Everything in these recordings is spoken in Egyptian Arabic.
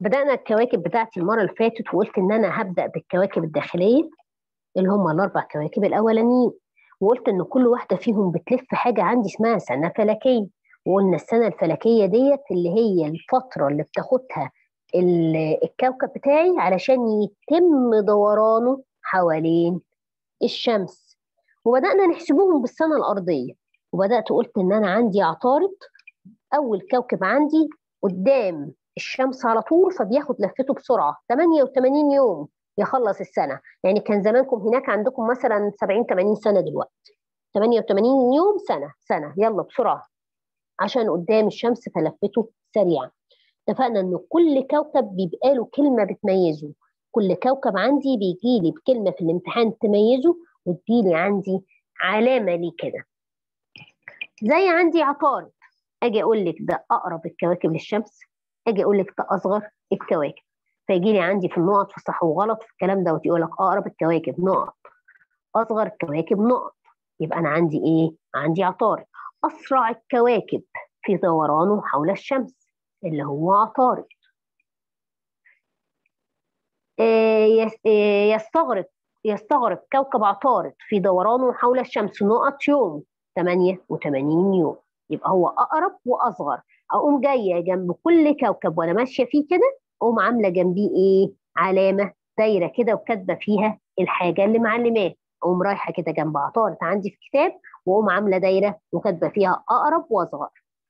بدأنا الكواكب بتاعتي المرة اللي فاتت وقلت إن أنا هبدأ بالكواكب الداخلية اللي هم الأربع كواكب الأولانيين وقلت إن كل واحدة فيهم بتلف حاجة عندي اسمها سنة فلكية وقلنا السنة الفلكية ديت اللي هي الفترة اللي بتاخدها الكوكب بتاعي علشان يتم دورانه حوالين الشمس وبدأنا نحسبهم بالسنة الأرضية وبدأت قلت إن أنا عندي عطارد أول كوكب عندي قدام الشمس على طول فبياخد لفته بسرعة 88 يوم يخلص السنة يعني كان زمانكم هناك عندكم مثلا 70 80 سنة دلوقتي 88 يوم سنة سنة يلا بسرعة عشان قدام الشمس فلفته سريعا اتفقنا ان كل كوكب بيبقى له كلمة بتميزه كل كوكب عندي بيجي لي بكلمة في الامتحان تميزه وتجيلي عندي علامة ليه كده زي عندي عطارد اجي اقول لك ده اقرب الكواكب للشمس اجي اقول لك ده اصغر الكواكب فيجي لي عندي في النقط في الصح وغلط في الكلام دوت يقول لك اقرب الكواكب نقط اصغر الكواكب نقط يبقى انا عندي ايه عندي عطارد اسرع الكواكب في دورانه حول الشمس اللي هو عطارد يستغرق يستغرق كوكب عطارد في دورانه حول الشمس نقط يوم 88 يوم يبقى هو اقرب واصغر اقوم جايه جنب كل كوكب وانا ماشيه فيه كده اقوم عامله جنبيه ايه علامه دايره كده وكاتبه فيها الحاجه اللي معلماه اقوم رايحه كده جنب عطارد عندي في الكتاب واقوم عامله دايره وكاتبه فيها اقرب واصغر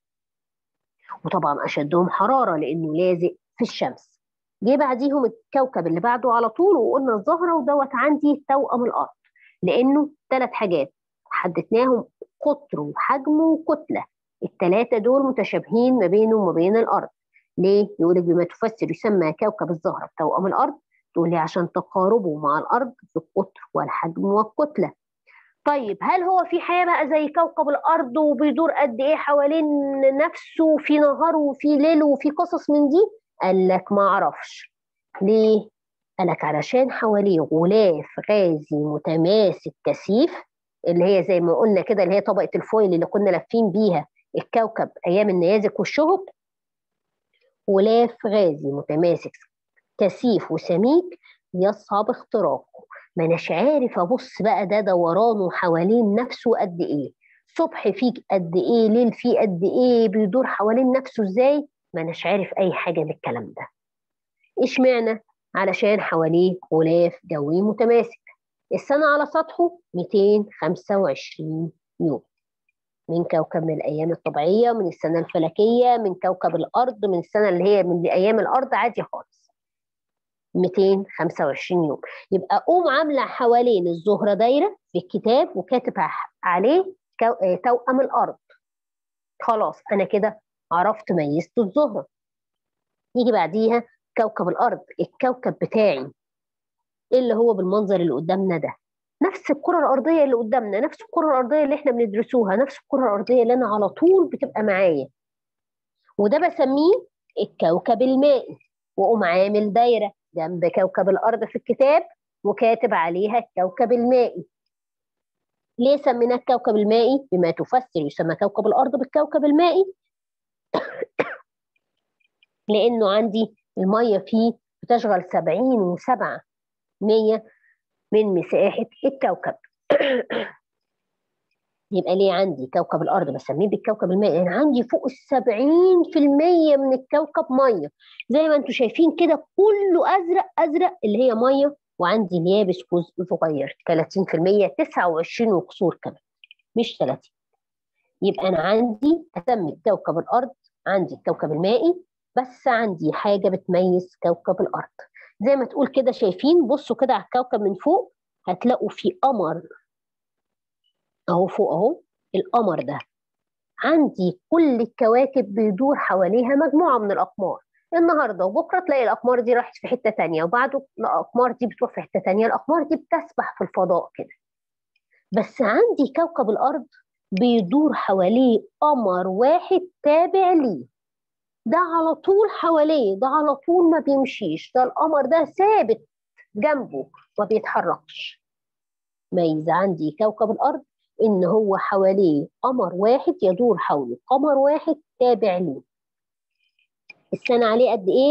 وطبعا اشدهم حراره لانه لازق في الشمس جه بعديهم الكوكب اللي بعده على طول وقلنا الزهره ودوت عندي توأم الارض لانه ثلاث حاجات حددناهم قطر وحجم وكتله الثلاثه دول متشابهين ما بينه وما بين الارض ليه؟ يقول لك بما تفسر يسمى كوكب الزهره بتوأم الارض تقول لي عشان تقاربه مع الارض في القطر والحجم والكتله طيب هل هو في حياه بقى زي كوكب الارض وبيدور قد ايه حوالين نفسه في نهار وفي ليل وفي قصص من دي؟ قال لك ما اعرفش ليه؟ قال لك علشان حواليه غلاف غازي متماسك كثيف اللي هي زي ما قلنا كده اللي هي طبقه الفويل اللي كنا لافين بيها الكوكب ايام النيازك والشهب غلاف غازي متماسك كثيف وسميك يصعب اختراقه ما اناش عارف ابص بقى ده دورانه حوالين نفسه قد ايه صبح فيه قد ايه ليل فيه قد ايه بيدور حوالين نفسه ازاي ما اناش عارف اي حاجه من الكلام ده اشمعنى علشان حواليه غلاف جوي متماسك السنه على سطحه 225 يوم من كوكب من الايام الطبيعيه من السنه الفلكيه من كوكب الارض من السنه اللي هي من ايام الارض عادي خالص 225 يوم يبقى قوم عامله حوالين الزهره دايره في الكتاب وكاتب عليه توأم الارض خلاص انا كده عرفت ميزت الزهره يجي بعديها كوكب الارض الكوكب بتاعي اللي هو بالمنظر اللي قدامنا ده نفس الكره الارضيه اللي قدامنا نفس الكره الارضيه اللي احنا بندرسوها نفس الكره الارضيه اللي انا على طول بتبقى معايا وده بسميه الكوكب المائي واقوم عامل دايره جنب كوكب الارض في الكتاب وكاتب عليها الكوكب المائي ليه سميناه الكوكب المائي بما تفسر يسمى كوكب الارض بالكوكب المائي لانه عندي الميه فيه بتشغل 70 وسبعة مية من مساحة الكوكب يبقى ليه عندي كوكب الأرض بسميه بالكوكب المائي يعني عندي فوق السبعين في المية من الكوكب مية زي ما انتم شايفين كده كله أزرق أزرق اللي هي مية وعندي اليابس جزء صغير 30% 29 وكسور كمان مش 30 يبقى أنا عندي أسمي كوكب الأرض عندي الكوكب المائي بس عندي حاجة بتميز كوكب الأرض زي ما تقول كده شايفين بصوا كده على الكوكب من فوق هتلاقوا في قمر اهو فوق اهو القمر ده عندي كل الكواكب بيدور حواليها مجموعة من الأقمار النهاردة وبكرة تلاقي الأقمار دي راحت في حتة تانية وبعده الأقمار دي بتروح في حتة تانية الأقمار دي بتسبح في الفضاء كده بس عندي كوكب الأرض بيدور حواليه قمر واحد تابع ليه ده على طول حواليه ده على طول ما بيمشيش ده القمر ده ثابت جنبه ما بيتحركش ميزة عندي كوكب الأرض إن هو حواليه قمر واحد يدور حوله قمر واحد تابع ليه السنة عليه قد إيه؟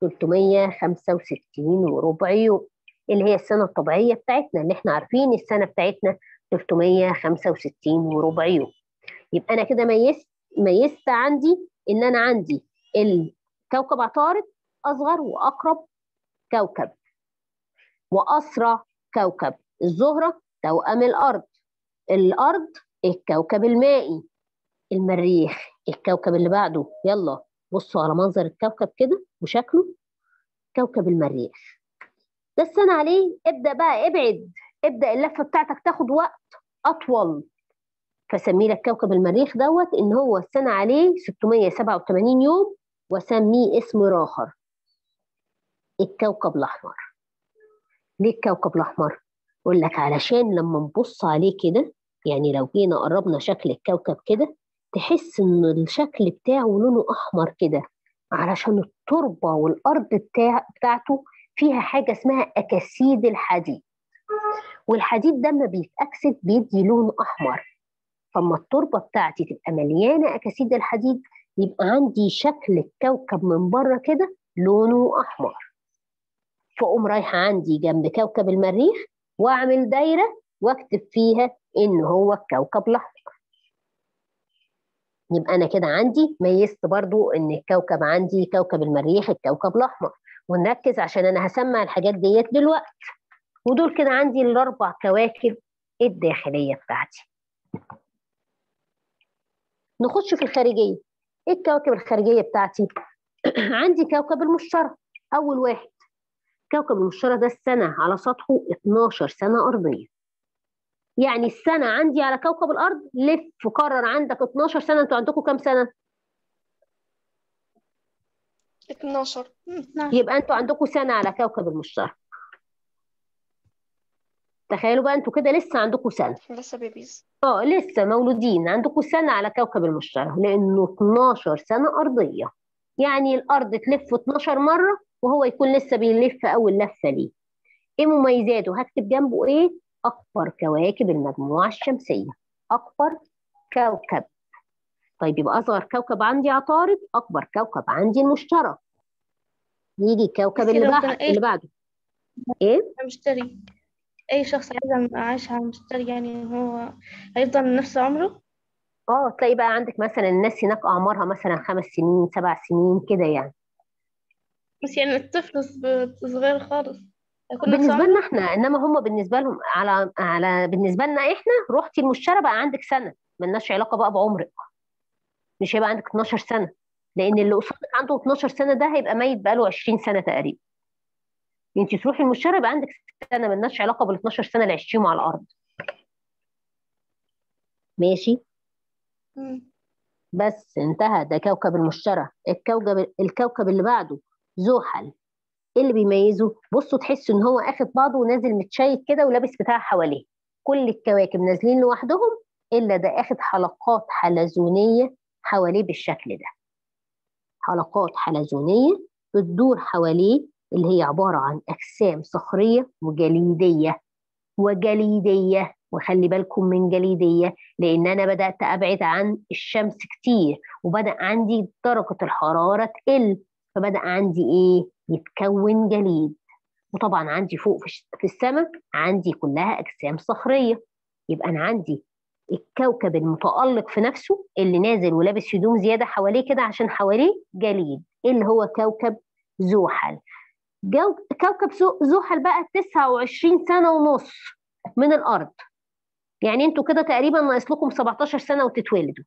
365 وربع يوم اللي هي السنة الطبيعية بتاعتنا اللي احنا عارفين السنة بتاعتنا 365 وربع يوم يبقى أنا كده ميزت ميزت عندي إن أنا عندي الكوكب عطارد أصغر وأقرب كوكب وأسرع كوكب الزهرة توأم الأرض الأرض الكوكب المائي المريخ الكوكب اللي بعده يلا بصوا على منظر الكوكب كده وشكله كوكب المريخ ده السنة عليه ابدأ بقى ابعد ابدأ اللفة بتاعتك تاخد وقت أطول فسمي لك كوكب المريخ دوت إن هو السنة عليه 687 يوم وسميه اسم آخر الكوكب الأحمر ليه الكوكب الأحمر؟ أقول لك علشان لما نبص عليه كده يعني لو جينا قربنا شكل الكوكب كده تحس إن الشكل بتاعه لونه أحمر كده علشان التربة والأرض بتاع بتاعته فيها حاجة اسمها أكاسيد الحديد والحديد ده لما بيتأكسد بيدي لون أحمر فما التربة بتاعتي تبقى مليانة أكاسيد الحديد يبقى عندي شكل الكوكب من بره كده لونه أحمر فأقوم رايحة عندي جنب كوكب المريخ وأعمل دايرة وأكتب فيها إن هو الكوكب الأحمر يبقى أنا كده عندي ميزت برضو إن الكوكب عندي كوكب المريخ الكوكب الأحمر ونركز عشان أنا هسمع الحاجات ديت دلوقتي ودول كده عندي الأربع كواكب الداخلية بتاعتي نخش في الخارجية إيه الكواكب الخارجية بتاعتي؟ عندي كوكب المشتري أول واحد كوكب المشتري ده السنة على سطحه 12 سنة أرضية يعني السنة عندي على كوكب الأرض لف قرر عندك 12 سنة أنتوا عندكم كام سنة؟ 12 12 يبقى أنتوا عندكم سنة على كوكب المشتري تخيلوا بقى أنتوا كده لسه عندكم سنة لسه بيبيز اه لسه مولودين عندكم سنة على كوكب المشتري لأنه 12 سنة أرضية يعني الأرض تلف 12 مرة وهو يكون لسه بيلف أول لفة ليه إيه مميزاته؟ هكتب جنبه إيه؟ أكبر كواكب المجموعة الشمسية أكبر كوكب طيب يبقى أصغر كوكب عندي عطارد أكبر كوكب عندي المشتري يجي الكوكب بس اللي لو بعد كان أي اللي بعده إيه؟ مشتري أي شخص عايز عايش على المشتري يعني هو هيفضل نفس عمره اه تلاقي بقى عندك مثلا الناس هناك أعمارها مثلا خمس سنين سبع سنين كده يعني بس يعني الطفل ص- صغير خالص هيكون نفس بالنسبة عمره لنا احنا انما هم بالنسبة لهم على على بالنسبة لنا احنا رحتي المشترى بقى عندك سنة ملناش علاقة بقى بعمرك مش هيبقى عندك 12 سنة لان اللي قصادك عنده 12 سنة ده هيبقى ميت بقاله 20 سنة تقريبا انت تروحي المشترى يبقى عندك سنة ملناش علاقة بال 12 سنة اللي عشتيهم على الارض ماشي مم. بس انتهى ده كوكب المشترى الكوكب الكوكب اللي بعده زحل ايه اللي بيميزه بصوا تحسوا ان هو اخد بعضه ونازل متشيك كده ولابس بتاع حواليه كل الكواكب نازلين لوحدهم الا ده اخد حلقات حلزونيه حواليه بالشكل ده حلقات حلزونيه بتدور حواليه اللي هي عباره عن اجسام صخريه وجليديه وجليديه وخلي بالكم من جليديه لان انا بدات ابعد عن الشمس كتير وبدا عندي درجه الحراره تقل فبدا عندي ايه يتكون جليد وطبعا عندي فوق في الش- في السماء عندي كلها اجسام صخريه يبقى انا عندي الكوكب المتألق في نفسه اللي نازل ولابس هدوم زياده حواليه كده عشان حواليه جليد اللي هو كوكب زحل جو كوكب زو- زحل بقى 29 سنه ونص من الارض يعني انتوا كده تقريبا ناقص لكم 17 سنه وتتولدوا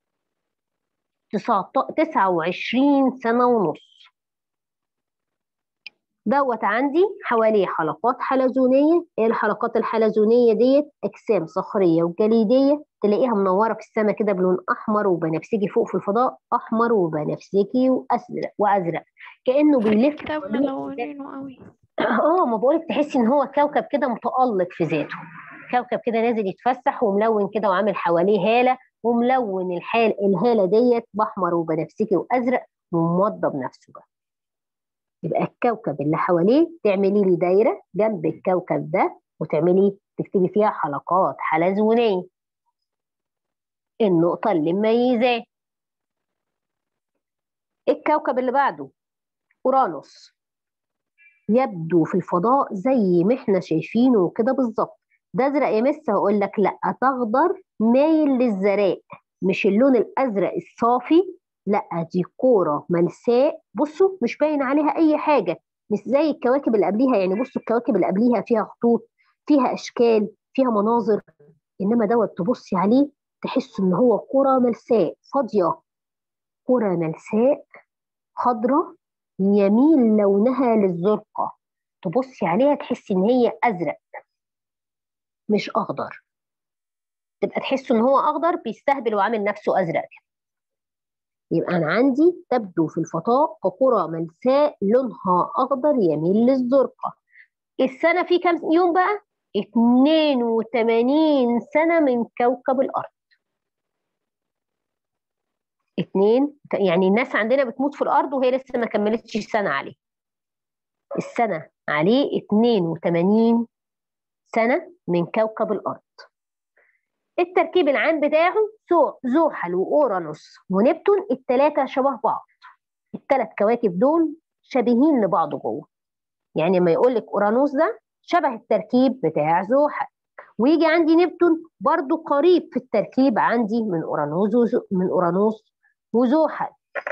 29 سنه ونص دوت عندي حواليه حلقات حلزونيه ايه الحلقات الحلزونيه ديت اجسام صخريه وجليديه تلاقيها منوره في السماء كده بلون احمر وبنفسجي فوق في الفضاء احمر وبنفسجي وازرق وازرق كانه بيلف كتاب حواليه ملونينه قوي اه ما بقولك تحسي ان هو كوكب كده متألق في ذاته كوكب كده نازل يتفسح وملون كده وعامل حواليه هالة وملون الحال الهالة ديت بأحمر وبنفسجي وأزرق وموضب نفسه بقى يبقى الكوكب اللي حواليه تعملي لي دايرة جنب الكوكب ده وتعملي تكتبي فيها حلقات حلزونية النقطة اللي مميزاه الكوكب اللي بعده اورانوس يبدو في الفضاء زي ما احنا شايفينه كده بالظبط ده ازرق يا مس هقول لك لا تخضر مايل للزرق مش اللون الازرق الصافي لا دي كوره ملساء بصوا مش باين عليها اي حاجه مش زي الكواكب اللي قبليها يعني بصوا الكواكب اللي قبليها فيها خطوط فيها اشكال فيها مناظر انما دوت تبصي عليه تحس ان هو كره ملساء فاضيه كره ملساء خضراء يميل لونها للزرقاء تبصي عليها تحسي ان هي ازرق مش اخضر تبقى تحسوا ان هو اخضر بيستهبل وعامل نفسه ازرق يبقى انا عندي تبدو في الفضاء ككرة ملساء لونها اخضر يميل للزرقاء السنه في كام يوم بقى 82 سنه من كوكب الارض اتنين يعني الناس عندنا بتموت في الارض وهي لسه ما كملتش سنه عليه السنه عليه 82 سنه من كوكب الارض التركيب العام بتاعه زحل واورانوس ونبتون الثلاثه شبه بعض الثلاث كواكب دول شبيهين لبعض جوه يعني لما يقول لك اورانوس ده شبه التركيب بتاع زحل ويجي عندي نبتون برضو قريب في التركيب عندي من اورانوس وزو من اورانوس وزحل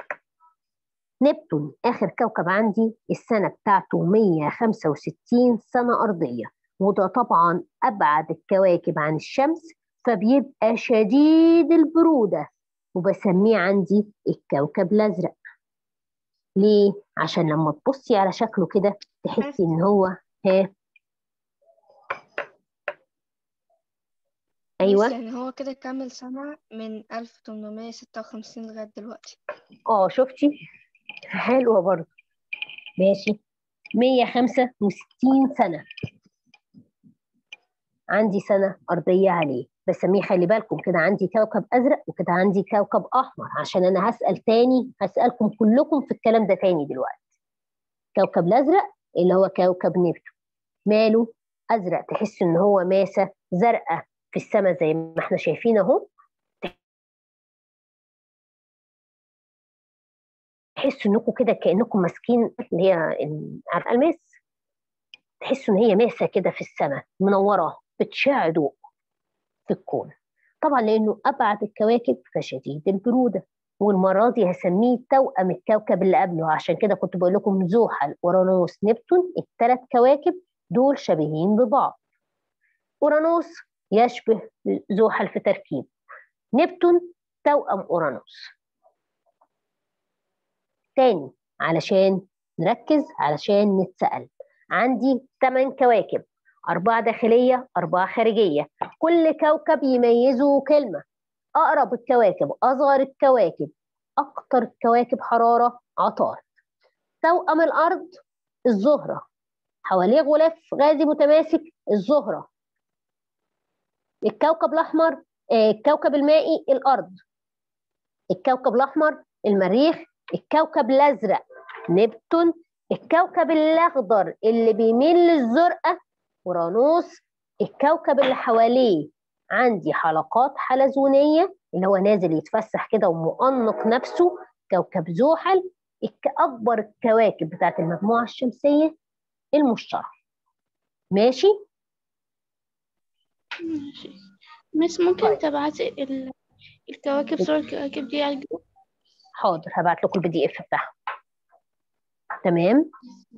نبتون اخر كوكب عندي السنه بتاعته 165 سنه ارضيه وده طبعا ابعد الكواكب عن الشمس فبيبقى شديد البرودة وبسميه عندي الكوكب الأزرق ليه؟ عشان لما تبصي على شكله كده تحسي إن هو ها أيوة يعني هو كده كمل سنة من 1856 لغاية دلوقتي اه شفتي حلوة برضه ماشي 165 سنة عندي سنة أرضية عليه بسميه خلي بالكم كده عندي كوكب ازرق وكده عندي كوكب احمر عشان انا هسال تاني هسالكم كلكم في الكلام ده تاني دلوقتي كوكب الازرق اللي هو كوكب نبتون ماله ازرق تحس ان هو ماسه زرقاء في السماء زي ما احنا شايفين اهو تحسوا انكم كده كانكم ماسكين اللي هي عارفه الماس تحسوا ان هي ماسه كده في السماء منوره بتشع ضوء في الكون طبعا لانه ابعد الكواكب فشديد البروده والمره دي هسميه توأم الكوكب اللي قبله عشان كده كنت بقول لكم زحل اورانوس نبتون الثلاث كواكب دول شبيهين ببعض اورانوس يشبه زحل في تركيبه نبتون توأم اورانوس تاني علشان نركز علشان نتسأل عندي 8 كواكب أربعة داخلية أربعة خارجية كل كوكب يميزه كلمة أقرب الكواكب أصغر الكواكب أكتر الكواكب حرارة عطارد توأم الأرض الزهرة حواليه غلاف غازي متماسك الزهرة الكوكب الأحمر الكوكب المائي الأرض الكوكب الأحمر المريخ الكوكب الأزرق نبتون الكوكب الأخضر اللي بيميل للزرقة اورانوس الكوكب اللي حواليه عندي حلقات حلزونيه اللي هو نازل يتفسح كده ومؤنق نفسه كوكب زحل اكبر الكواكب بتاعت المجموعه الشمسيه المشتري ماشي ماشي مس ممكن تبعتي ال... الكواكب صور الكواكب دي على الجروب حاضر هبعت لكم البي دي اف بتاعها تمام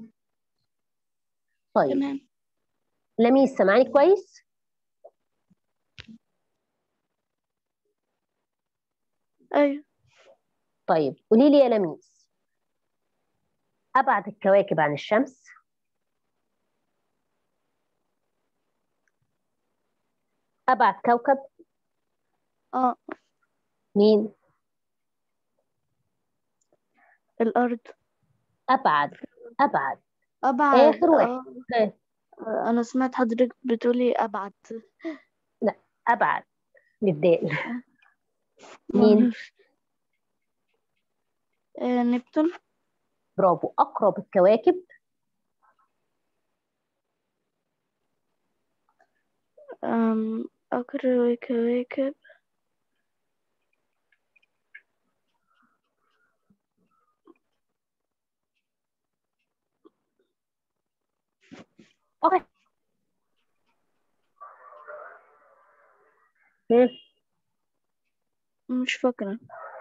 طيب تمام لميس سامعاني كويس ايوه طيب قولي لي يا لميس ابعد الكواكب عن الشمس ابعد كوكب اه مين الارض ابعد ابعد ابعد اخر واحد آه. ها، آه، انا سمعت حضرتك بتقولي ابعد ابعد بالدال مين آه، نبتون برافو اقرب الكواكب أم، أقرب الكواكب اوكي مم. مش فاكرة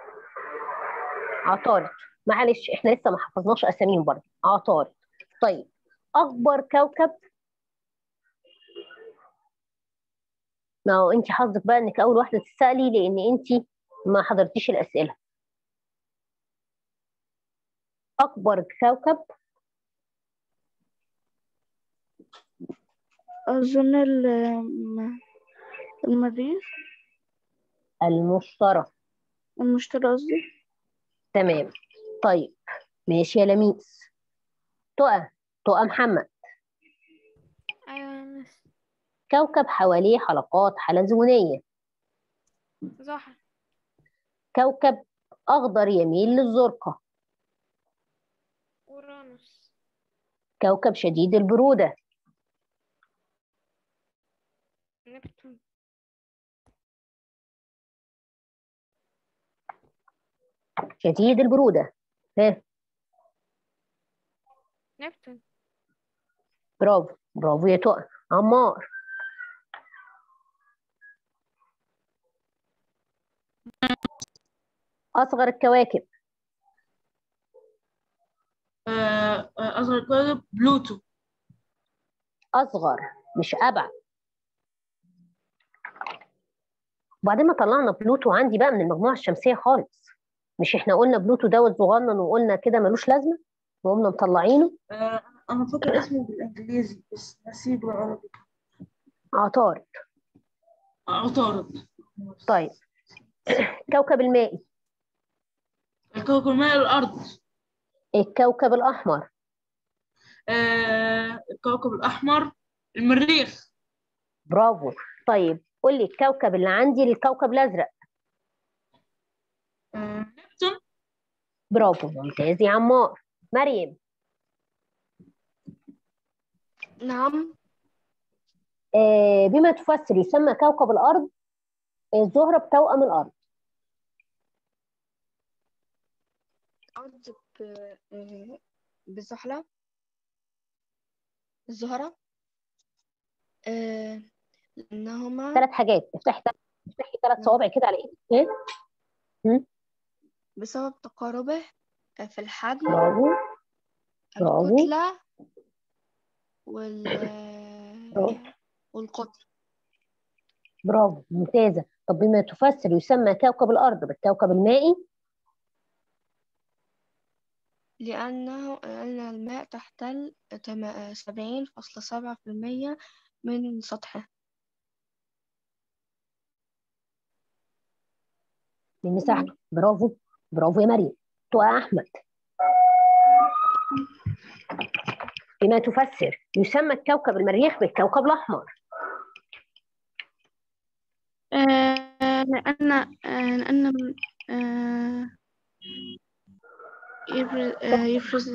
عطارد معلش احنا لسه ما حفظناش اساميهم برضه عطارد طيب اكبر كوكب ما هو انت حظك بقى انك اول واحده تسالي لان انت ما حضرتيش الاسئله اكبر كوكب أظن ال- المريخ المشتري المشتري قصدي تمام طيب ماشي يا لميس تقى تقى محمد أيوة يا مس كوكب حواليه حلقات حلزونيه زحل كوكب اخضر يميل للزرقه أورانوس كوكب شديد البروده نبتون شديد البروده ها نبتون برافو برافو يا تقى عمار اصغر الكواكب آه، آه، أصغر كوكب بلوتو اصغر مش ابعد وبعدين ما طلعنا بلوتو عندي بقى من المجموعه الشمسيه خالص مش احنا قلنا بلوتو دوت صغنن وقلنا كده ملوش لازمه وقمنا مطلعينه آه، أنا فاكر اسمه بالإنجليزي بس نسيه بالعربي عطارد عطارد طيب كوكب المائي الكوكب ماء الأرض الكوكب الاحمر آه، الكوكب الأحمر المريخ برافو طيب قول لي الكوكب اللي عندي الكوكب الازرق آه، نبتون برافو ممتاز يا عمار مريم نعم آه بما تفسر يسمى كوكب الارض الزهره بتوأم الارض أرض ب... آه، بزحلة الزهرة آه، لأنهما ثلاث حاجات افتحي افتحي ثلاث صوابع كده على ايدك ايه بسبب تقاربه في الحجم برافو برافو. الكتلة وال برافو. والقطر برافو ممتازه طب بما تفسر يسمى كوكب الارض بالكوكب المائي لأنه لأن الماء تحتل سبعين فاصلة سبعة في المية من سطحه من مساحته برافو برافو يا مريم تقى احمد بما تفسر يسمى الكوكب المريخ بالكوكب الاحمر آه، لأن آه، لأن آه، يفرز آه، يفرز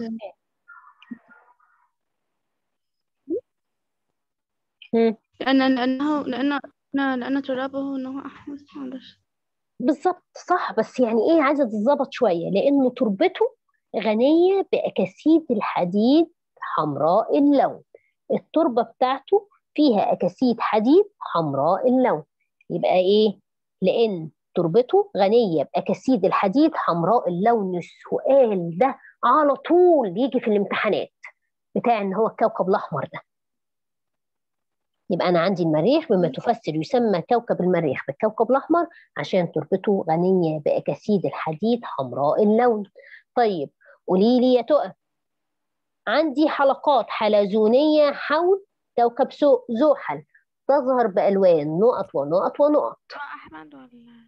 مم. لأن لأنه لأن لأن ترابه أنه أحمر معلش بالظبط صح بس يعني ايه عايزه تتظبط شويه لانه تربته غنيه باكاسيد الحديد حمراء اللون التربه بتاعته فيها اكاسيد حديد حمراء اللون يبقى ايه لان تربته غنيه باكاسيد الحديد حمراء اللون السؤال ده على طول يجي في الامتحانات بتاع ان هو الكوكب الاحمر ده يبقى انا عندي المريخ بما تفسر يسمى كوكب المريخ بالكوكب الاحمر عشان تربته غنيه باكاسيد الحديد حمراء اللون طيب قولي لي يا تقى عندي حلقات حلزونيه حول كوكب سو- زحل تظهر بالوان نقط ونقط ونقط تو أحمد ولا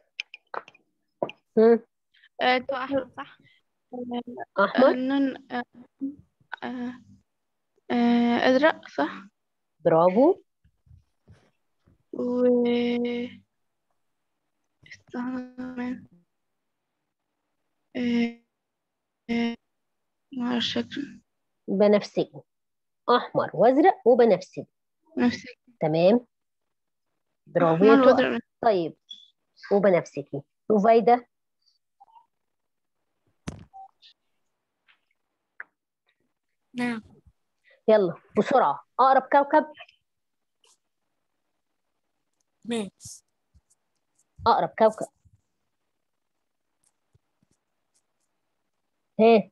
هم، آه، تو أحمد صح احمر لون آه، آه، آه، أزرق صح برافو و استنى آه، آه، معرفش شكل بنفسجي احمر وازرق وبنفسجي نفسي تمام برافو يا أحمر تقى وأزرق طيب وبنفسجي رفيدة نعم يلا بسرعة أقرب كوكب ماس أقرب كوكب ها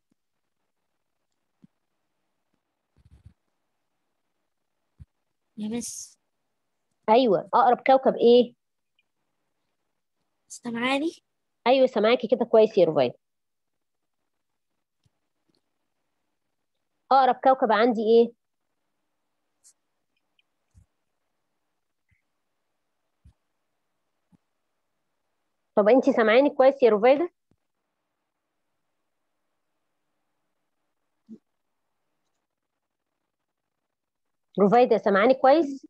يا مس أيوة أقرب كوكب إيه سامعاني أيوة سامعاكي كده كويس يا رفاية أقرب كوكب عندي إيه طب أنتي سامعاني كويس يا رفايدة رفايدة سامعاني كويس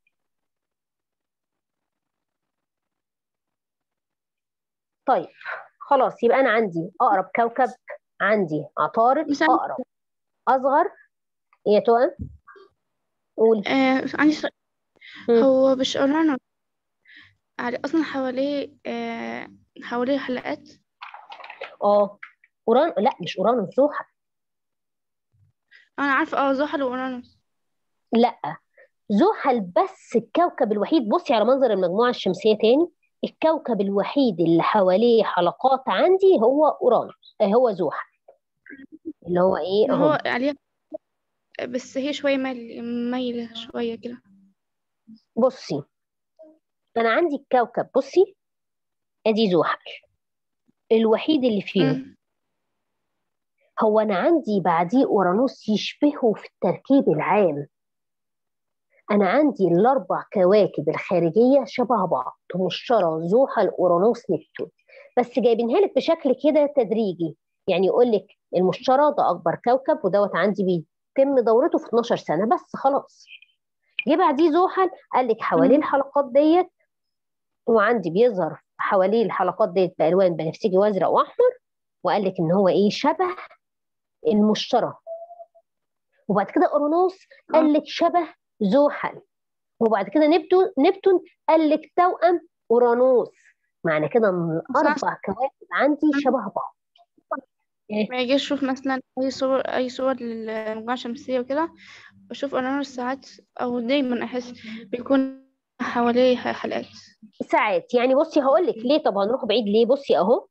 طيب خلاص يبقى أنا عندي أقرب كوكب عندي عطارد مش أقرب أصغر يا توأم قولي آه عندي سؤال مم. هو مش أورانوس على أصلا حواليه آه حواليه حلقات اه أوران لا مش أورانوس زحل أنا عارفة اه زحل وأورانوس لا زحل بس الكوكب الوحيد بصي على منظر المجموعة الشمسية تاني الكوكب الوحيد اللي حواليه حلقات عندي هو أورانوس آه، هو زحل اللي هو ايه ما اهو هو عليه بس هي شوية مايل مايلة شوية كده بصي انا عندي الكوكب بصي ادي زحل الوحيد اللي فيهم مم. هو انا عندي بعديه اورانوس يشبهه في التركيب العام انا عندي الاربع كواكب الخارجيه شبه بعض مشتري زحل اورانوس نبتون بس جايبينها لك بشكل كده تدريجي يعني يقول لك المشتري ده اكبر كوكب ودوت عندي بيتم دورته في 12 سنه بس خلاص جه بعديه زحل قال لك حواليه مم. الحلقات ديت وعندي بيظهر حواليه الحلقات ديت بالوان بنفسجي وازرق واحمر وقال لك ان هو ايه شبه المشتري وبعد كده اورانوس اه قال لك شبه زحل وبعد كده نبتون نبتون قال لك توأم اورانوس معنى كده ان بس أنا الاربع كواكب عندي شبه بعض ايه ما يجي أشوف مثلا أي صور أي صور للمجموعة الشمسية وكده بشوف أورانوس ساعات أو دايما أحس بيكون حواليه حلقات ساعات يعني بصي هقول لك ليه طب هنروح بعيد ليه بصي اهو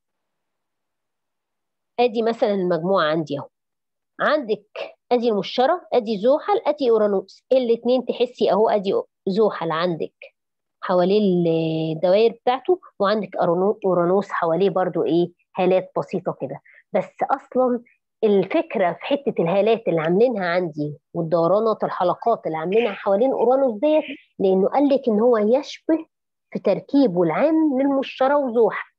ادي مثلا المجموعه عندي اهو عندك ادي المشتري ادي زحل ادي اورانوس الاثنين تحسي اهو ادي زحل عندك حواليه الدوائر بتاعته وعندك أورانو- اورانوس حواليه برضو ايه هالات بسيطه كده بس اصلا الفكره في حته الهالات اللي عاملينها عندي والدورانات الحلقات اللي عاملينها حوالين اورانوس ديت لانه قال لك ان هو يشبه في تركيبه العام للمشتري وزحل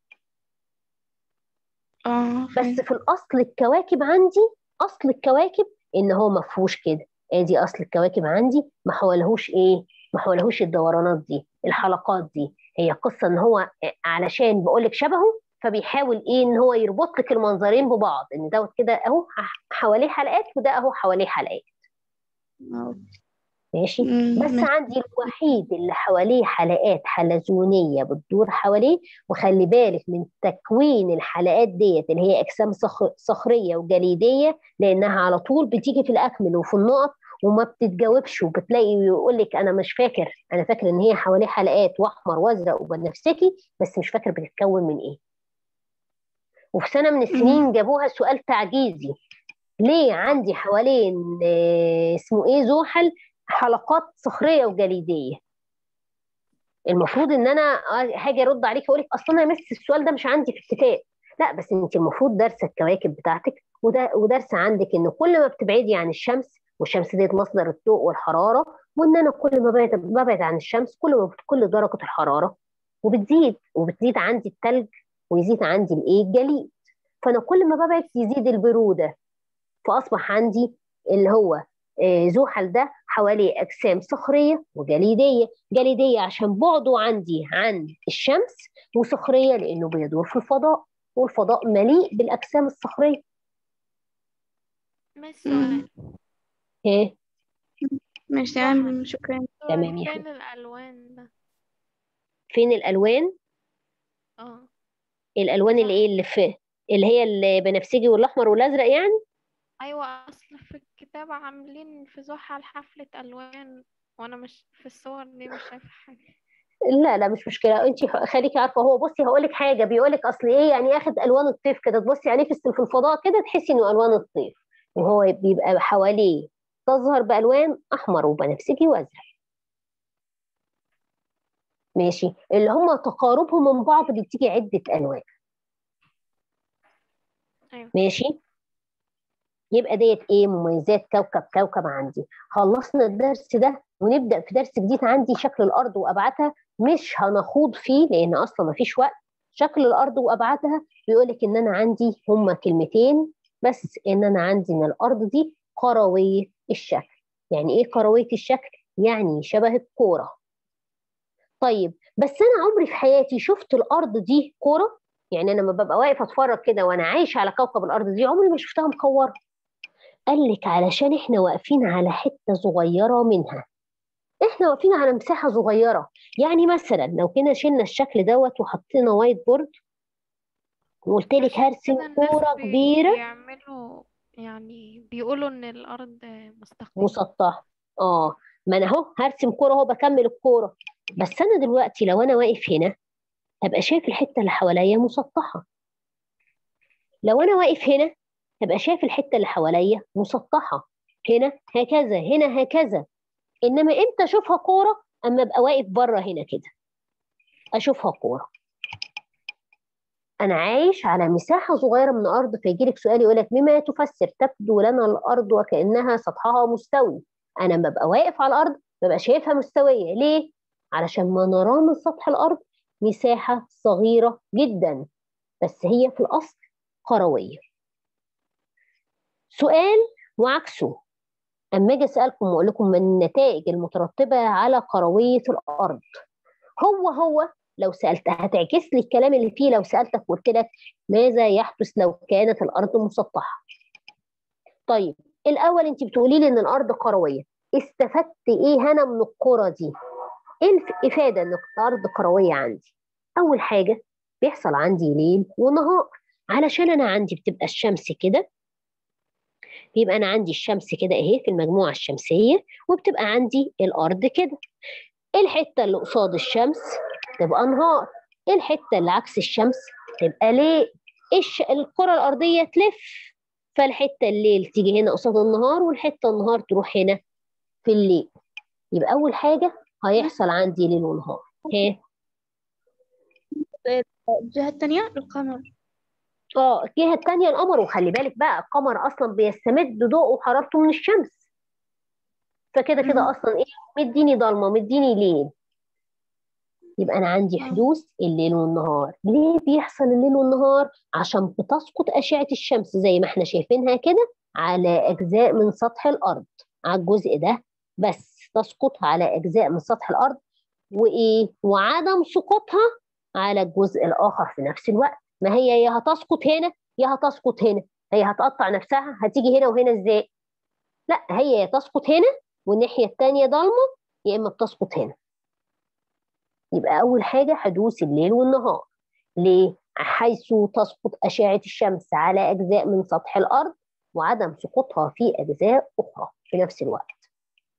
اه بس فهمت في الاصل الكواكب عندي اصل الكواكب ان هو ما فيهوش كده ادي اصل الكواكب عندي ما حولهوش ايه ما حولهوش الدورانات دي الحلقات دي هي قصه ان هو علشان بقول لك شبهه فبيحاول ايه ان هو يربط لك المنظرين ببعض ان دوت كده اهو حواليه حلقات وده اهو حواليه حلقات اه ماشي أمم، بس ماشي عندي الوحيد اللي حواليه حلقات حلزونية بتدور حواليه وخلي بالك من تكوين الحلقات ديت اللي هي أجسام صخ- صخرية وجليدية لأنها على طول بتيجي في الأكمل وفي النقط وما بتتجاوبش وبتلاقي يقول لك أنا مش فاكر أنا فاكر إن هي حواليه حلقات وأحمر وأزرق وبنفسجي بس مش فاكر بتتكون من إيه وفي سنة من أمم، السنين جابوها سؤال تعجيزي ليه عندي حوالين آه، اسمه ايه زحل حلقات صخريه وجليديه المفروض ان انا آه، هاجي ارد عليك اقول لك اصلا انا مس السؤال ده مش عندي في الكتاب لا بس انت المفروض دارسه الكواكب بتاعتك وده ودارسه عندك ان كل ما بتبعدي عن الشمس والشمس ديت مصدر الضوء والحراره وان انا كل ما ببعد ببعد عن الشمس كل ما بتقل درجه الحراره وبتزيد وبتزيد عندي التلج ويزيد عندي الايه الجليد فانا كل ما ببعد يزيد البروده فاصبح عندي اللي هو آه، زحل ده حواليه اجسام صخريه وجليديه جليديه عشان بعده عندي عن الشمس وصخريه لانه بيدور في الفضاء والفضاء مليء بالاجسام الصخريه مس أمم، سؤال ايه ماشي زحل تمام شكرا تمام يا فين حبيبي الألوان ده فين الالوان اه الالوان اللي زحل ايه اللي في اللي هي البنفسجي والاحمر والازرق يعني أيوة أصل في الكتاب عاملين في زحل حفلة ألوان وأنا مش في الصور دي مش شايفة حاجة لا لا مش مشكله انت خليكي عارفه هو بصي هقول لك حاجه بيقول لك اصل ايه يعني اخد الوان الطيف كده تبصي عليه في الس- في الفضاء كده تحسي انه الوان الطيف وهو بيبقى حواليه تظهر بالوان احمر وبنفسجي وازرق ماشي اللي هم تقاربهم من بعض بتيجي عده الوان أيوة ماشي يبقى ديت ايه مميزات كوكب كوكب عندي خلصنا الدرس ده ونبدا في درس جديد عندي شكل الارض وابعادها مش هنخوض فيه لان اصلا ما فيش وقت شكل الارض وابعادها بيقول لك ان انا عندي هما كلمتين بس ان انا عندي ان الارض دي كرويه الشكل يعني ايه كرويه الشكل يعني شبه الكوره طيب بس انا عمري في حياتي شفت الارض دي كوره يعني انا لما ببقى واقف اتفرج كده وانا عايش على كوكب الارض دي عمري ما شفتها مكوره قال لك علشان احنا واقفين على حته صغيره منها احنا واقفين على مساحه صغيره يعني مثلا لو كنا شلنا الشكل دوت وحطينا وايت بورد وقلت لك عشان هرسم كده الناس كوره بي- كبيره بيعملوا يعني بيقولوا إن الأرض مستقيمة مسطحه اه ما انا اهو هرسم كوره اهو بكمل الكوره بس انا دلوقتي لو انا واقف هنا هبقى شايف الحته اللي حواليا مسطحه لو انا واقف هنا هبقى شايف الحته اللي حواليا مسطحه هنا هكذا هنا هكذا انما امتى اشوفها كوره اما ابقى واقف بره هنا كده اشوفها كوره انا عايش على مساحه صغيره من الارض فيجي لك سؤال يقول لك بما تفسر تبدو لنا الارض وكانها سطحها مستوي انا لما ببقى واقف على الارض ببقى شايفها مستويه ليه علشان ما نراه من سطح الارض مساحه صغيره جدا بس هي في الاصل كرويه سؤال وعكسه اما اجي اسالكم واقول لكم من النتائج المترتبه على كرويه الارض هو هو لو سالت هتعكس لي الكلام اللي فيه لو سالتك وقلت لك ماذا يحدث لو كانت الارض مسطحه طيب الاول انت بتقولي لي ان الارض كرويه استفدت ايه انا من الكره دي ايه الافاده ان الارض كرويه عندي اول حاجه بيحصل عندي ليل ونهار علشان انا عندي بتبقى الشمس كده بيبقى انا عندي الشمس كده اهي في المجموعه الشمسيه وبتبقى عندي الارض كده الحته اللي قصاد الشمس تبقى نهار الحته اللي عكس الشمس تبقى ليل الش... الكره الارضيه تلف فالحته الليل تيجي هنا قصاد النهار والحته النهار تروح هنا في الليل يبقى اول حاجه هيحصل عندي ليل ونهار ها الجهة التانية القمر اه الجهه الثانيه القمر وخلي بالك بقى القمر اصلا بيستمد ضوءه وحرارته من الشمس فكده كده مم. اصلا ايه مديني ضلمه مديني ليل يبقى انا عندي حدوث الليل والنهار ليه بيحصل الليل والنهار عشان بتسقط اشعه الشمس زي ما احنا شايفينها كده على اجزاء من سطح الارض على الجزء ده بس تسقط على اجزاء من سطح الارض وايه وعدم سقوطها على الجزء الاخر في نفس الوقت ما هي يا هتسقط هنا يا هتسقط هنا هي هتقطع نفسها هتيجي هنا وهنا ازاي لا هي يا تسقط هنا والناحيه الثانيه ضلمه يا اما بتسقط هنا يبقى اول حاجه حدوث الليل والنهار ليه حيث تسقط اشعه الشمس على اجزاء من سطح الارض وعدم سقوطها في اجزاء اخرى في نفس الوقت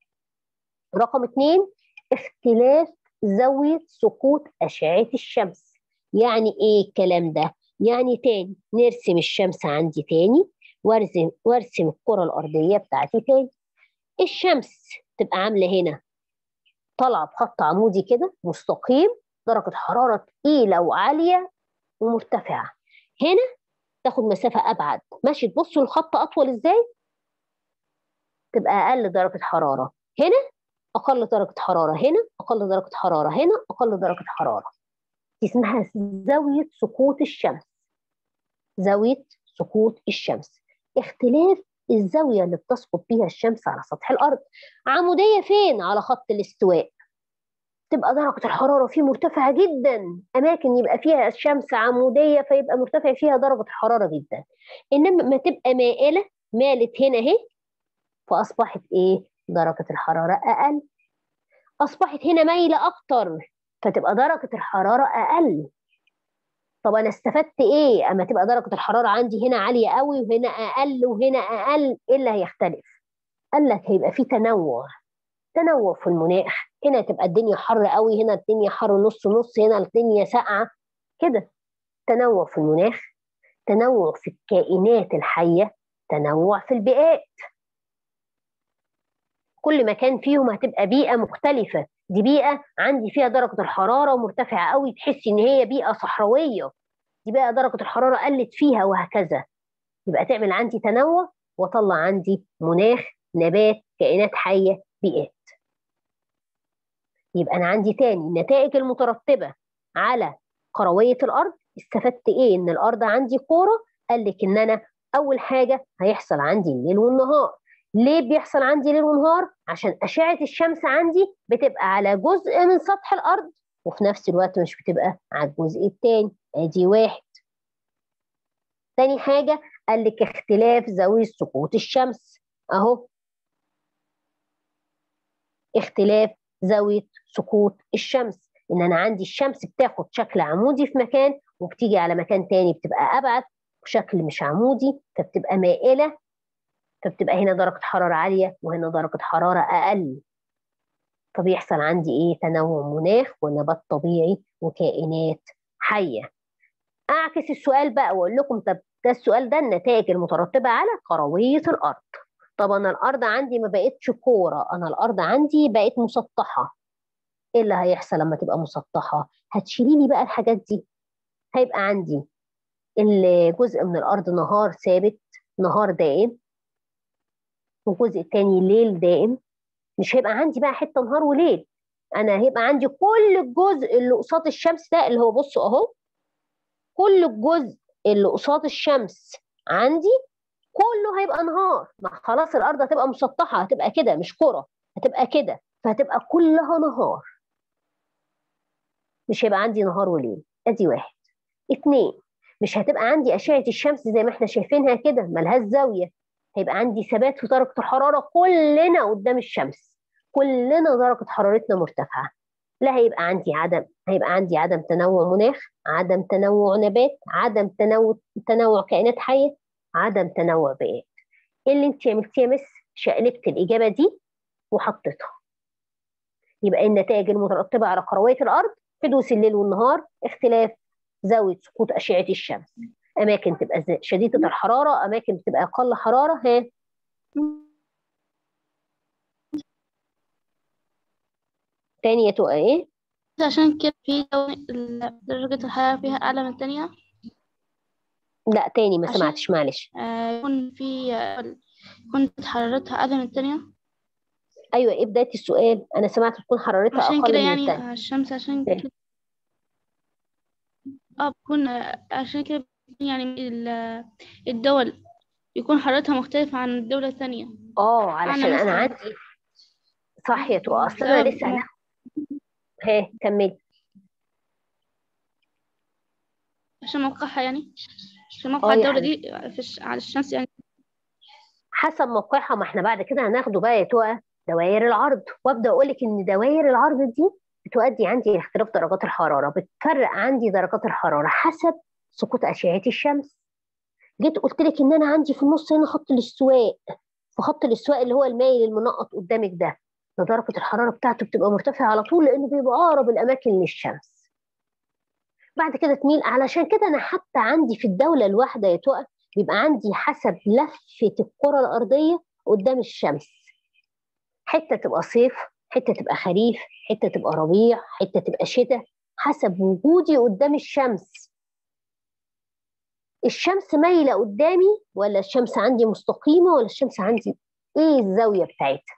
رقم اثنين اختلاف زاويه سقوط اشعه الشمس يعني ايه الكلام ده يعني تاني نرسم الشمس عندي تاني وارسم وارسم الكره الارضيه بتاعتي تاني الشمس تبقى عامله هنا طالعه بخط عمودي كده مستقيم درجه حراره تقيله وعاليه ومرتفعه هنا تاخد مسافه ابعد ماشي تبصوا الخط اطول ازاي تبقى اقل درجه حراره هنا اقل درجه حراره هنا اقل درجه حراره هنا اقل درجه حراره دي اسمها زاويه سقوط الشمس زاويه سقوط الشمس اختلاف الزاويه اللي بتسقط بيها الشمس على سطح الارض عموديه فين على خط الاستواء تبقى درجه الحراره فيه مرتفعه جدا اماكن يبقى فيها الشمس عموديه فيبقى مرتفع فيها درجه الحراره جدا انما ما تبقى مائله مالت هنا اهي فاصبحت ايه درجه الحراره اقل اصبحت هنا مايله اكتر فتبقى درجه الحراره اقل طب انا استفدت ايه اما تبقى درجه الحراره عندي هنا عاليه قوي وهنا اقل وهنا اقل ايه اللي هيختلف قال لك هيبقى في تنوع تنوع في المناخ هنا تبقى الدنيا حر قوي هنا الدنيا حر نص نص هنا الدنيا ساقعه كده تنوع في المناخ تنوع في الكائنات الحيه تنوع في البيئات كل مكان فيهم هتبقى بيئه مختلفه دي بيئه عندي فيها درجه الحراره مرتفعه قوي تحسي ان هي بيئه صحراويه دي بقى درجه الحراره قلت فيها وهكذا يبقى تعمل عندي تنوع واطلع عندي مناخ نبات كائنات حيه بيئات يبقى انا عندي تاني النتائج المترتبه على كرويه الارض استفدت ايه ان الارض عندي كوره قال لك ان انا اول حاجه هيحصل عندي الليل والنهار ليه بيحصل عندي ليل ونهار عشان اشعه الشمس عندي بتبقى على جزء من سطح الارض وفي نفس الوقت مش بتبقى على الجزء التاني ادي واحد تاني حاجه قال لك اختلاف زاويه سقوط الشمس اهو اختلاف زاويه سقوط الشمس ان انا عندي الشمس بتاخد شكل عمودي في مكان وبتيجي على مكان تاني بتبقى ابعد بشكل مش عمودي فبتبقى مائله فبتبقى هنا درجه حراره عاليه وهنا درجه حراره اقل فبيحصل عندي ايه تنوع مناخ ونبات طبيعي وكائنات حيه اعكس السؤال بقى واقول لكم طب ده السؤال ده النتائج المترتبه على كرويه الارض طب انا الارض عندي ما بقتش كوره انا الارض عندي بقت مسطحه ايه اللي هيحصل لما تبقى مسطحه هتشيلي لي بقى الحاجات دي هيبقى عندي الجزء من الارض نهار ثابت نهار دائم والجزء التاني ليل دائم مش هيبقى عندي بقى حته نهار وليل انا هيبقى عندي كل الجزء اللي قصاد الشمس ده اللي هو بصوا اهو كل الجزء اللي قصاد الشمس عندي كله هيبقى نهار ما خلاص الارض هتبقى مسطحه هتبقى كده مش كره هتبقى كده فهتبقى كلها نهار مش هيبقى عندي نهار وليل ادي واحد اتنين مش هتبقى عندي اشعه الشمس زي ما احنا شايفينها كده ملهاش زاويه هيبقى عندي ثبات في درجه الحراره كلنا قدام الشمس كلنا درجه حرارتنا مرتفعه لا هيبقى عندي عدم هيبقى عندي عدم تنوع مناخ عدم تنوع نبات عدم تنوع تنوع كائنات حيه عدم تنوع بيئات ايه اللي انت عملتيه يا مس شقلبت الاجابه دي وحطيتها يبقى النتائج المترتبه على كرويه الارض حدوث الليل والنهار اختلاف زاويه سقوط اشعه الشمس اماكن تبقى شديده الحراره اماكن بتبقى اقل حراره ها تانية تبقى ايه عشان كده في دو- درجة الحرارة فيها أعلى من التانية لا تاني ما عشان- سمعتش معلش آه، يكون في آه، يكون حرارتها أقل من التانية ايوه ايه بدايه السؤال انا سمعت تكون حرارتها عشان اقل كده من يعني التانية آه، الشمس عشان إيه؟ كده اه بتكون آه، عشان كده بيكون يعني ال- الدول يكون حرارتها مختلفة عن الدولة الثانية اه علشان انا مثلاً. عندي صح يا تقى اصل انا بسبب لسه مو- أنا... ها كملي عشان موقعها يعني عشان موقع اه يا الدولة دي في الش... على الشمس يعني حسب موقعها ما احنا بعد كده هناخده بقى يا تقى دوائر العرض وابدا اقول لك ان دوائر العرض دي بتؤدي عندي لاختلاف درجات الحراره بتفرق عندي درجات الحراره حسب سقوط اشعه الشمس جيت قلت لك ان انا عندي في النص هنا خط الاستواء في خط الاستواء اللي هو المايل المنقط قدامك ده ده درجه الحراره بتاعته بتبقى مرتفعه على طول لانه بيبقى اقرب الاماكن للشمس بعد كده تميل علشان كده انا حتى عندي في الدوله الواحده يا تقى بيبقى عندي حسب لفه الكره الارضيه قدام الشمس حته تبقى صيف حته تبقى خريف حته تبقى ربيع حته تبقى شتاء حسب وجودي قدام الشمس الشمس مايله قدامي ولا الشمس عندي مستقيمه ولا الشمس عندي ايه الزاويه بتاعتها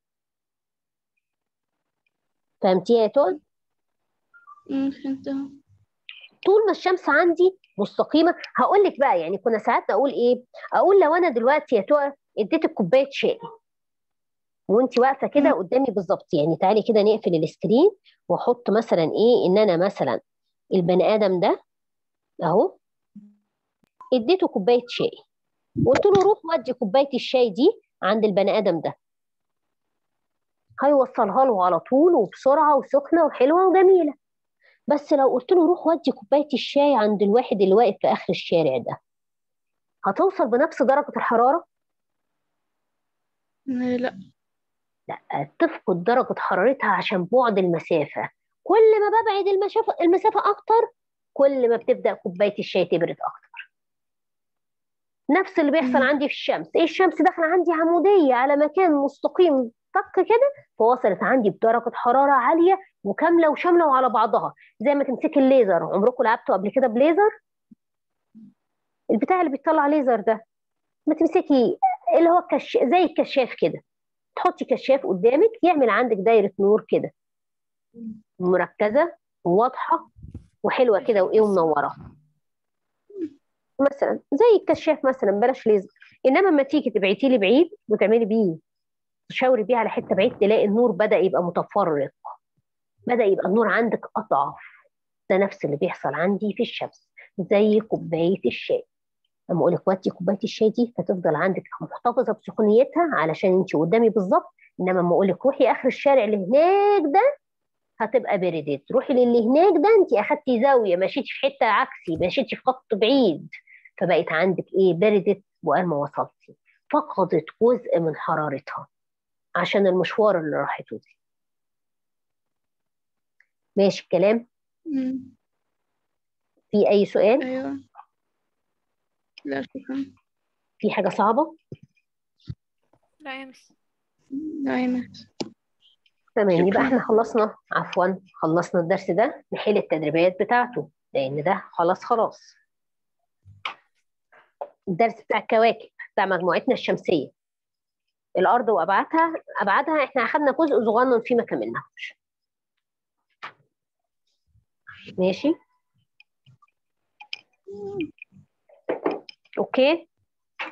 فهمتيها يا تقى أمم، فهمتها طول ما الشمس عندي مستقيمه هقول لك بقى يعني كنا ساعات اقول ايه اقول لو انا دلوقتي يا تقى اديتك كوبايه شاي وانت واقفه كده مم. قدامي بالظبط يعني تعالي كده نقفل السكرين واحط مثلا ايه ان انا مثلا البني ادم ده اهو اديته كوبايه شاي وقلت له روح ودي كوبايه الشاي دي عند البني ادم ده هيوصلها له على طول وبسرعه وسخنه وحلوه وجميله بس لو قلت له روح ودي كوبايه الشاي عند الواحد اللي واقف في اخر الشارع ده هتوصل بنفس درجه الحراره لا لا تفقد درجه حرارتها عشان بعد المسافه كل ما ببعد المسافه المسافه اكتر كل ما بتبدا كوبايه الشاي تبرد اكتر نفس اللي بيحصل مم. عندي في الشمس ايه الشمس داخله عندي عموديه على مكان مستقيم طق كده فوصلت عندي بدرجه حراره عاليه وكامله وشامله وعلى بعضها زي ما تمسكي الليزر عمركم لعبتوا قبل كده بليزر البتاع اللي بيطلع ليزر ده ما تمسكي اللي هو كش... زي الكشاف كده تحطي كشاف قدامك يعمل عندك دايره نور كده مركزه وواضحه وحلوه كده وايه ومنوره مثلا زي الكشاف مثلا بلاش ليزر انما لما تيجي تبعتيه لي بعيد وتعملي بيه تشاوري بيه على حته بعيد تلاقي النور بدا يبقى متفرق بدا يبقى النور عندك اضعف ده نفس اللي بيحصل عندي في الشمس زي كوبايه الشاي لما اقول لك ودي كوبايه الشاي دي فتفضل عندك محتفظه بسخونيتها علشان انت قدامي بالظبط انما لما اقول لك روحي اخر الشارع اللي هناك ده هتبقى بردت روحي للي هناك ده انت اخدتي زاويه مشيتي في حته عكسي مشيتي في خط بعيد فبقت عندك ايه بردت وقال ما وصلتي فقدت جزء من حرارتها عشان المشوار اللي راحته دي ماشي الكلام مم. في اي سؤال أيوة لا شكرا في حاجه صعبه لا يا مس لا يا مس تمام يبقى شكراً. احنا خلصنا عفوا خلصنا الدرس ده نحل التدريبات بتاعته لان ده خلاص خلاص الدرس بتاع الكواكب بتاع مجموعتنا الشمسيه الارض وابعادها ابعادها احنا اخدنا جزء صغنن فيه ما كملناهوش ماشي اوكي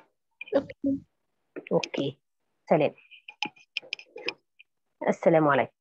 أوكي اوكي سلام السلام عليكم